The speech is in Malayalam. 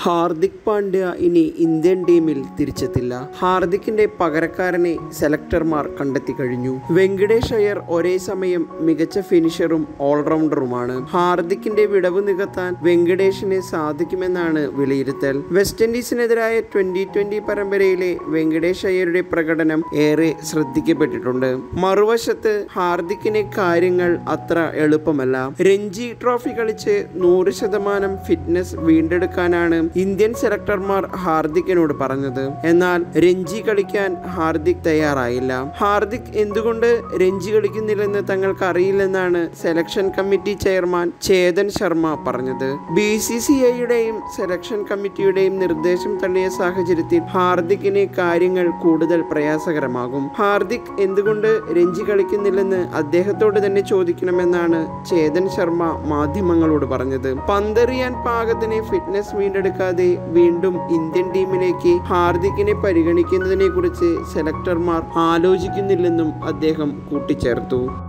ഹാർദിക് പാണ്ഡ്യ ഇനി ഇന്ത്യൻ ടീമിൽ തിരിച്ചെത്തില്ല ഹാർദിക്കിന്റെ പകരക്കാരനെ സെലക്ടർമാർ കണ്ടെത്തി കഴിഞ്ഞു വെങ്കടേഷ് അയ്യർ ഒരേ സമയം മികച്ച ഫിനിഷറും ഓൾറൗണ്ടറുമാണ് ഹാർദിക്കിന്റെ വിടവ് നികത്താൻ വെങ്കടേഷിന് സാധിക്കുമെന്നാണ് വിലയിരുത്തൽ വെസ്റ്റ് ഇൻഡീസിനെതിരായ ട്വന്റി ട്വന്റി പരമ്പരയിലെ വെങ്കടേഷ് അയ്യരുടെ പ്രകടനം ഏറെ ശ്രദ്ധിക്കപ്പെട്ടിട്ടുണ്ട് മറുവശത്ത് ഹാർദിക്കിന് കാര്യങ്ങൾ അത്ര എളുപ്പമല്ല രഞ്ജി ട്രോഫി കളിച്ച് നൂറ് ശതമാനം ഫിറ്റ്നസ് വീണ്ടെടുക്കാനാണ് ഇന്ത്യൻ സെലക്ടർമാർ ഹാർദിക്കിനോട് പറഞ്ഞത് എന്നാൽ രഞ്ജി കളിക്കാൻ ഹാർദിക് തയ്യാറായില്ല ഹാർദിക് എന്തുകൊണ്ട് രഞ്ജി കളിക്കുന്നില്ലെന്ന് തങ്ങൾക്ക് അറിയില്ലെന്നാണ് selection committee chairman Chetan Sharma പറഞ്ഞത് ബി സി സി ഐയുടെയും സെലക്ഷൻ കമ്മിറ്റിയുടെയും നിർദ്ദേശം തള്ളിയ സാഹചര്യത്തിൽ ഹാർദിക്കിന് കാര്യങ്ങൾ കൂടുതൽ പ്രയാസകരമാകും ഹാർദിക് എന്തുകൊണ്ട് രഞ്ജി കളിക്കുന്നില്ലെന്ന് അദ്ദേഹത്തോട് തന്നെ ചോദിക്കണമെന്നാണ് ചേതൻ ശർമ്മ മാധ്യമങ്ങളോട് പറഞ്ഞത് പന്തെറിയാൻ പാകത്തിന് ഫിറ്റ്നസ് വീണ്ടെടുക്കാതെ വീണ്ടും ഇന്ത്യൻ ടീമിലേക്ക് ഹാർദിക്കിനെ പരിഗണിക്കുന്നതിനെ കുറിച്ച് സെലക്ടർമാർ ആലോചിക്കുന്നില്ലെന്നും അദ്ദേഹം കൂട്ടിച്ചേർത്തു